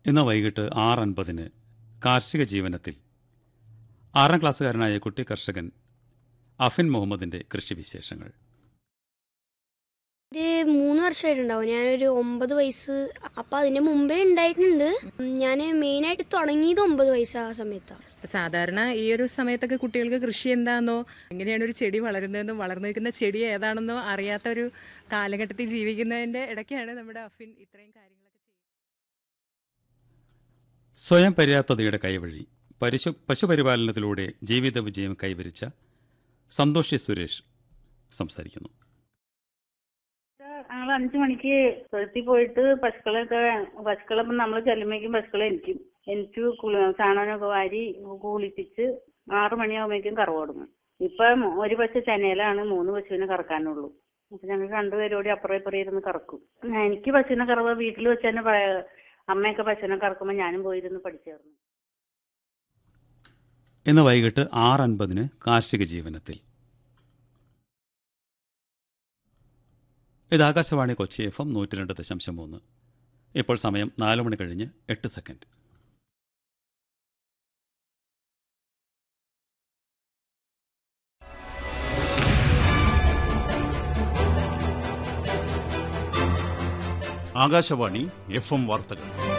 ഇന്ന് വൈകിട്ട് ആറ് അൻപതിന് കാർഷിക ജീവനത്തിൽ ആറാം ക്ലാസ്സുകാരനായ കുട്ടി കർഷകൻ അഫിൻ മുഹമ്മദിന്റെ കൃഷിവിശേഷങ്ങൾ ഒരു മൂന്ന് വർഷമായിട്ടുണ്ടാവും ഞാനൊരു ഒമ്പത് വയസ്സ് അപ്പം അതിന് മുമ്പേ ഉണ്ടായിട്ടുണ്ട് ഞാൻ മെയിനായിട്ട് തുടങ്ങിയത് ഒമ്പത് വയസ്സ് ആ സമയത്താണ് സാധാരണ ഈ ഒരു സമയത്തൊക്കെ കുട്ടികൾക്ക് കൃഷി എന്താണെന്നോ എങ്ങനെയാണ് ഒരു ചെടി വളരുന്നതെന്നോ വളർന്നു നിൽക്കുന്ന ചെടി ഏതാണെന്നോ അറിയാത്ത ഒരു കാലഘട്ടത്തിൽ ജീവിക്കുന്നതിന്റെ ഇടയ്ക്കാണ് നമ്മുടെ അഫിൻ ഇത്രയും കാര്യങ്ങളൊക്കെ ചെയ്യുന്നത് സ്വയം പര്യാപ്തതയുടെ കൈവഴി പശു പശുപരിപാലനത്തിലൂടെ ജീവിത വിജയം കൈവരിച്ച സന്തോഷി സുരേഷ് സംസാരിക്കുന്നു ഞങ്ങൾ അഞ്ചു മണിക്ക് തൊഴുത്തിൽ പോയിട്ട് പശുക്കളെയൊക്കെ പശുക്കളെ നമ്മൾ ചെല്ലുമ്പോഴേക്കും പശുക്കളെ എനിക്കും എനിക്ക് ചാണകമൊക്കെ വാരി കുളിപ്പിച്ച് ആറു മണിയാകുമ്പോഴേക്കും കറവ് തുടങ്ങും ഇപ്പം ഒരു പശു ചെന്നൈയിലാണ് മൂന്ന് പശുവിനെ കറക്കാനുള്ളൂ അപ്പൊ ഞങ്ങൾ രണ്ടുപേരും കൂടി അപ്പുറം ഇപ്പുറം ഇരുന്ന് കറക്കും എനിക്ക് പശുവിനെ കറവ് വീട്ടിൽ വെച്ച് തന്നെ പ- അമ്മയൊക്കെ പശുവിനെ കറക്കുമ്പോൾ ഞാനും പോയിരുന്ന് പഠിച്ചേർന്നു ഇന്ന് വൈകിട്ട് ആറ് അൻപതിന് കാർഷിക ജീവനത്തിൽ ഇത് ആകാശവാണി കൊച്ചി എഫ് എം നൂറ്റി രണ്ട് ദശാംശം മൂന്ന് ഇപ്പോൾ സമയം നാല് മണി കഴിഞ്ഞ് എട്ട് സെക്കൻഡ് ആകാശവാണി എഫ് എം വാർത്തകൾ